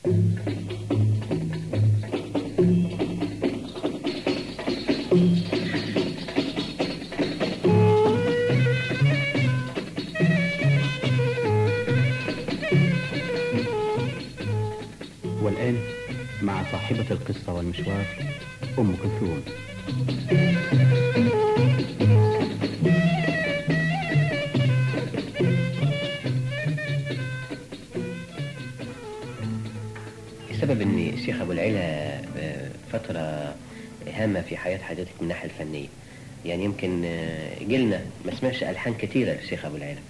والآن مع صاحبة القصة والمشوار أم كلثوم السبب ان الشيخ ابو العلا آه، فترة هامة في حياة حضرتك من الناحية الفنية يعني يمكن آه، جيلنا ما سمعش ألحان كتيرة للشيخ أبو العلا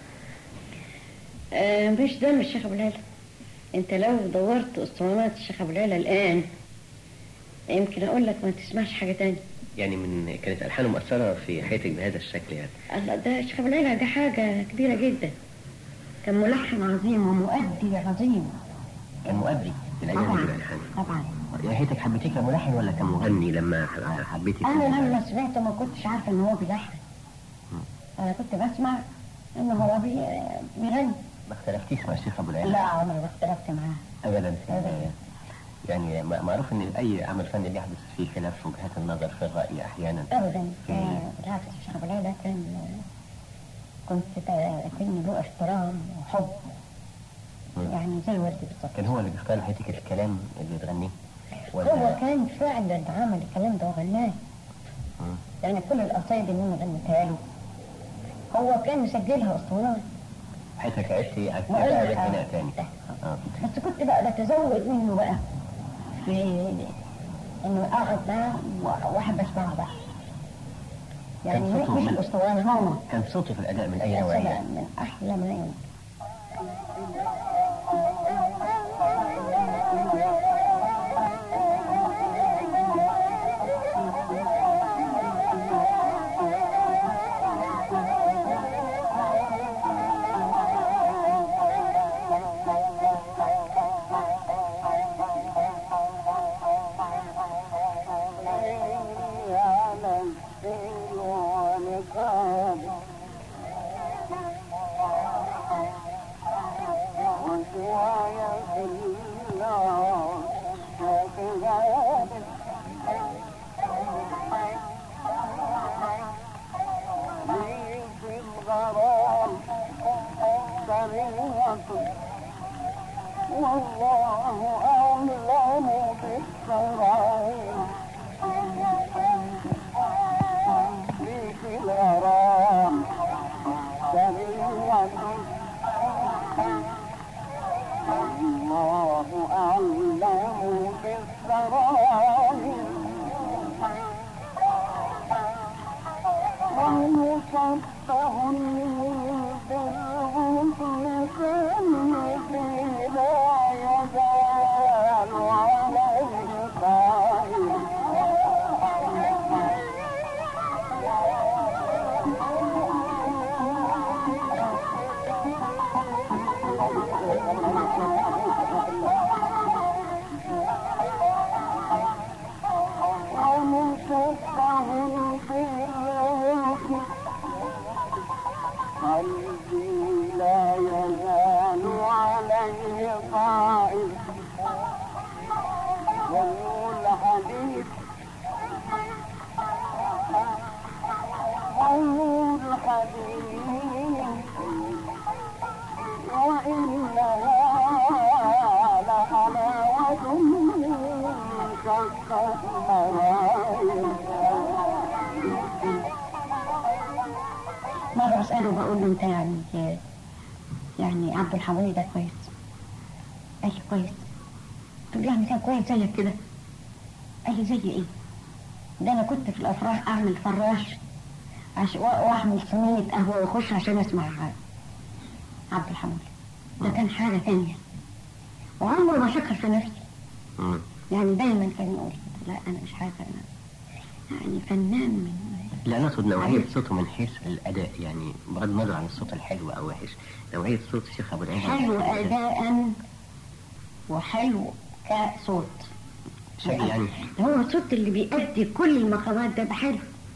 آه مش ده مش الشيخ ابو العلا انت لو دورت اسطوانات الشيخ ابو العلا الان يمكن اقول لك ما تسمعش حاجه تانية يعني من كانت ألحانه مؤثرة في حياتك بهذا الشكل يعني الله ده الشيخ ابو العلا ده حاجه كبيره جدا كان ملحن عظيم ومؤدي عظيم كان مؤدي في الأيام دي طبعا بالألحان طبعا يا حياتك حبيتيه كملحن ولا كمغني لما حبيتي انا لما سمعته ما كنتش عارفه ان هو بيلحن انا كنت بسمع ان هو بي... بيغني ما اختلفتيش مع الشيخ أبو العلا لا عمري ما اختلفت معاه أبدا في أبداً. يعني ما- معروف ان اي عمل فني بيحدث فيه خلاف في وجهات النظر في الراي احيانا ابدا آه، بالعكس الشيخ ابو العلا كان كنت كان له احترام وحب يعني زي والدي بالظبط كان هو اللي بيختار لحياتك الكلام اللي تغنيه هو كان فعلا عمل الكلام ده وغناه مم. يعني كل القصايد اللي انا غنيتها له هو كان مسجلها اسطوانات حياتك عشتي ما أكتر قلت- غناء تاني آه. آه. بس كنت بقى بتزود منه بقى في انه اقعد معاه و- واحب اسمعه بقى يعني كان صوته مش من- الاسطوانه هو كان صوته في الاداء من اي بس نوعيه بقى من احلى ما يمكن والله أعلم بالسرائر في الغرام سريعة الله أعلم بالسرائر ومصبه بالغصن كالذي لا يزال عليه قائم ومصبه بالغصن قلبي لا يزال عليه قائم ظل الحديث ظل الحديث وإنها لحلاوة شقت مرايا مرة أسأله بقول له أنت يعني يعني عبد الحميد ده كويس قال لي كويس قلت له يعني كان كويس زيك كده قال لي زي إيه؟ ده أنا كنت في الأفراح أعمل فراش عش... و- وأعمل صينية قهوة وأخش عشان أسمع عبد الحميد ده كان حاجة تانية وعمره ما شكر في نفسه مم. يعني دايما كان يقول كده، لا أنا مش حاجة أنا يعني فنان من لا انا اقصد نوعيه صوته من حيث الاداء يعني بغض النظر عن الصوت الحلو او وحش نوعيه صوت الشيخ ابو العلا حلو أداء وحلو كصوت شيء يعني هو الصوت اللي بيأدي كل المقامات ده ده حلو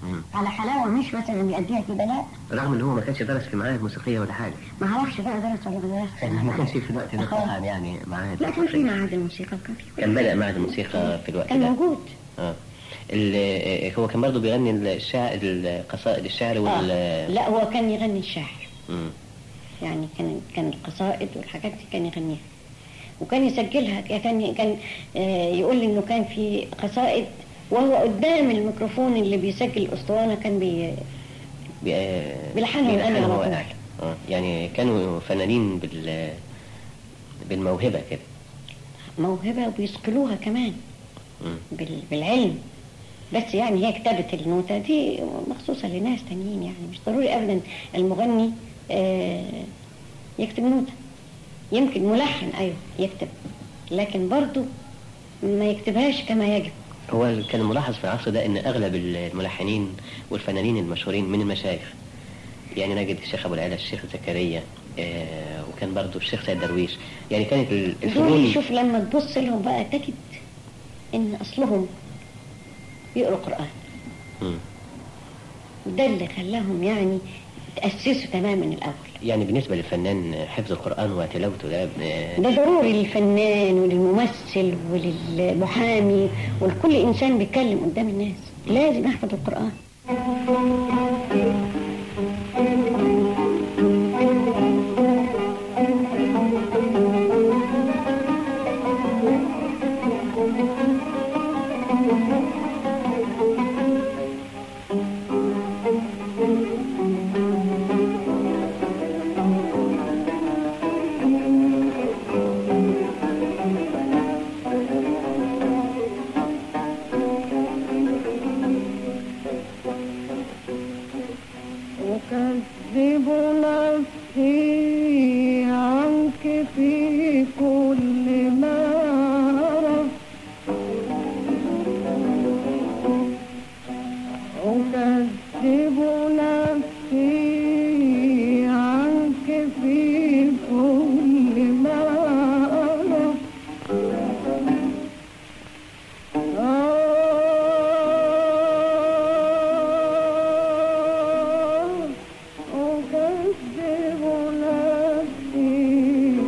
مم. على حلاوه مش مثلا بيأديها كده لا رغم ان هو ما كانش درس في معاهد موسيقيه ولا حاجه ما اعرفش بقى درس ولا ما درسش ما كانش في الوقت ده أخويا. طبعا يعني معاهد لا كان في موسيقيه معهد الموسيقى وكان في كل كان حاجة. بدأ معهد الموسيقى في الوقت كان ده موجود اه ال- هو كان برضه بيغني الشعر القصائد الشعر وال آه. لا هو كان يغني الشعر مم. يعني كان كان القصائد والحاجات دي كان يغنيها وكان يسجلها كان كان آه، يقول لي انه كان في قصائد وهو قدام الميكروفون اللي بيسجل الاسطوانه كان بي بي- آه، بيلحنها ويغني بيلحنها على هو طول. قاعد. اه يعني كانوا فنانين بال بالموهبه كده موهبه وبيثقلوها كمان مم. بال- بالعلم بس يعني هي كتابة النوتة دي مخصوصة لناس تانيين يعني مش ضروري أبدا المغني آه، يكتب نوتة يمكن ملحن أيوه يكتب لكن برضو ما يكتبهاش كما يجب هو اللي كان ملاحظ في العصر ده ان اغلب الملحنين والفنانين المشهورين من المشايخ يعني نجد الشيخ ابو العلا الشيخ زكريا آه وكان برضو الشيخ سيد درويش يعني كانت ال- دول الفنون شوف لما تبص لهم بقى تجد إن أصلهم يقروا قرآن مم. ده اللي خلاهم يعني تأسسوا تماما الأول يعني بالنسبه للفنان حفظ القران وتلاوته ده آه، ده ضروري للفنان وللممثل وللمحامي ولكل انسان بيتكلم قدام الناس لازم يحفظ القران أكذب نفسي عنك في كل ما أرى أكذب نفسي عنك في كل ما أرى آه أكذب نفسي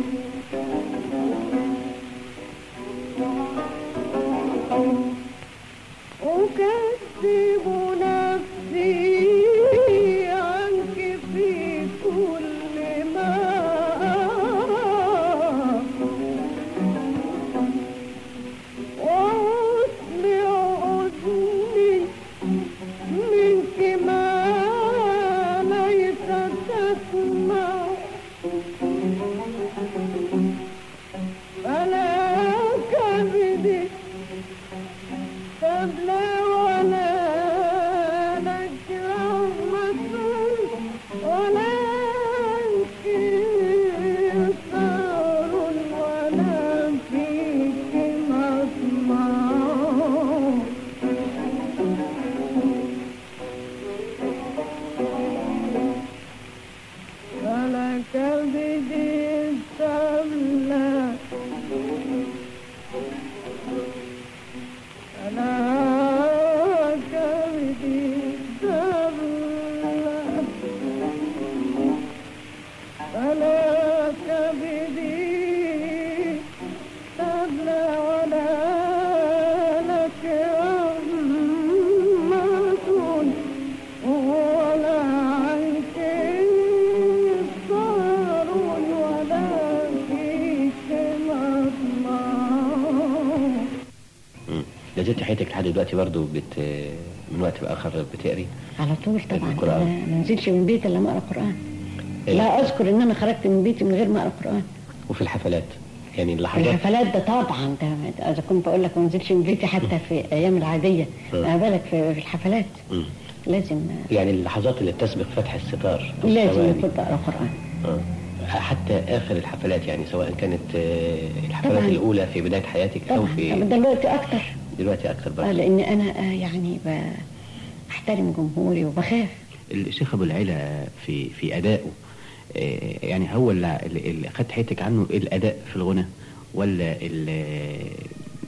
أكذب نفسي عنك في كل ما أرى وأسمع أذني منك ما ليس تسمع فلا كبدي تبلى ولا لك رحمة ولا انكسار ولا فيك مطمع فلك بدي السبلة فلك بدي السبلة فلك بدي سبلة ولا لك رحمة ولا عنك صار ولا فيك مطمع مم. لازلت حياتك لحد دلوقتي برضو بت من وقت لاخر بتقري على طول طبعا القرآن. أنا ما نزلش من بيتي الا ما اقرا قران إيه. لا اذكر ان انا خرجت من بيتي من غير ما اقرا قران وفي الحفلات يعني اللحظات الحفلات ده طبعا ده ده اذا كنت بقول لك ما نزلش من بيتي حتى في ايام العاديه ما بالك في في الحفلات مم. لازم يعني اللحظات اللي تسبق فتح الستار أو لازم الثواني. كنت اقرا قران آه. حتى اخر الحفلات يعني سواء كانت آه، الحفلات طبعاً. الاولى في بدايه حياتك او طبعا في دلوقتي اكتر دلوقتي اكثر آه، برضه لان انا آه، يعني بحترم جمهوري وبخاف الشيخ ابو العلا في في ادائه آه، يعني هو اللي, اللي خد حياتك عنه الاداء في الغنى ولا ال-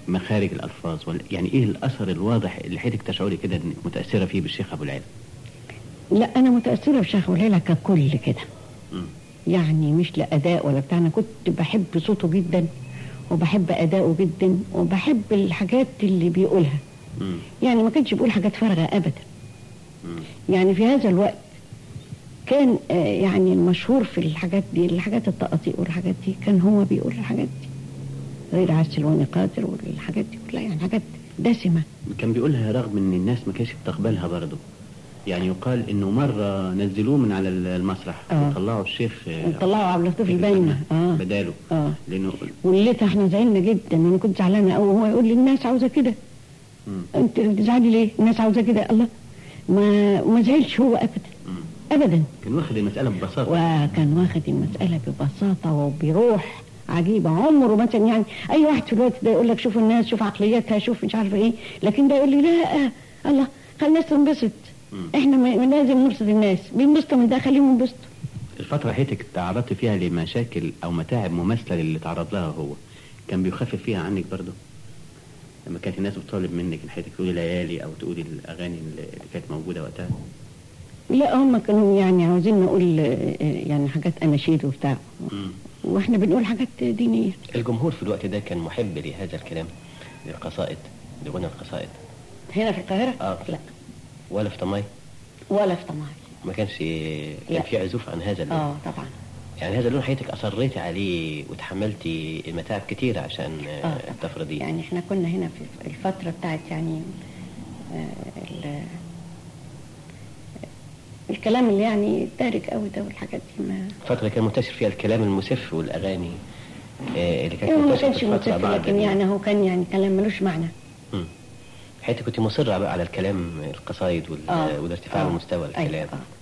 مخارج الالفاظ ولا يعني ايه الاثر الواضح اللي حياتك تشعري كده انك متاثره فيه بالشيخ ابو العلا لا انا متاثره بشيخ وليلى ككل كده مم. يعني مش لاداء ولا بتاع انا كنت بحب صوته جدا وبحب اداؤه جدا وبحب الحاجات اللي بيقولها مم. يعني ما كانش بيقول حاجات فارغه ابدا مم. يعني في هذا الوقت كان آه، يعني المشهور في الحاجات دي الحاجات التقاطيع والحاجات دي كان هو بيقول الحاجات دي غير عسل واني قادر والحاجات دي كلها يعني حاجات دسمه كان بيقولها رغم ان الناس ما كانتش بتقبلها برضه يعني يقال انه مره نزلوه من على المسرح آه. وطلعوا الشيخ آه، طلعوا عبد اللطيف البنا اه بداله اه لانه وليتها احنا زعلنا جدا انا كنت زعلانه قوي وهو يقول لي الناس عاوزه كده مم. انت بتزعلي ليه؟ الناس عاوزه كده الله ما ما زعلش هو ابدا مم. ابدا كان واخد المساله ببساطه وكان واخد المساله ببساطه وبروح عجيبه عمره مثلا يعني اي واحد في الوقت ده يقول لك شوف الناس شوف عقليتها شوف مش عارفه ايه لكن ده يقول لي لا الله خلي الناس تنبسط مم. احنا م- لازم نبسط الناس بينبسطوا من ده خليهم ينبسطوا الفتره حياتك تعرضت فيها لمشاكل او متاعب مماثله للي تعرض لها هو كان بيخفف فيها عنك برضه لما كانت الناس بتطالب منك ان حياتك تقولي ليالي او تقولي الاغاني اللي كانت موجوده وقتها لا هم كانوا يعني عاوزين نقول آه، يعني حاجات اناشيد وبتاع مم. واحنا بنقول حاجات دينيه الجمهور في الوقت ده كان محب لهذا الكلام للقصائد لغنى القصائد هنا في القاهره آه. لا ولا في طماي ولا في طماعي ما كانش لا. كان في عزوف عن هذا اللون اه طبعا يعني هذا اللون حياتك اصريتي عليه وتحملتي متاعب كتيرة عشان آه، اه تفرضيه يعني احنا كنا هنا في الفتره بتاعت يعني آه ال- الكلام اللي يعني دارج قوي ده والحاجات دي ما فترة كان منتشر فيها الكلام المسف والأغاني آه، اللي كانت هو ما منتشرة كانش في الفترة متسف بعد لكن ال- يعني هو كان يعني كلام ملوش معنى مم. حياتك كنت مصرة بقى على الكلام القصايد وال... اه والارتفاع آه. بمستوى أيوة، الكلام آه.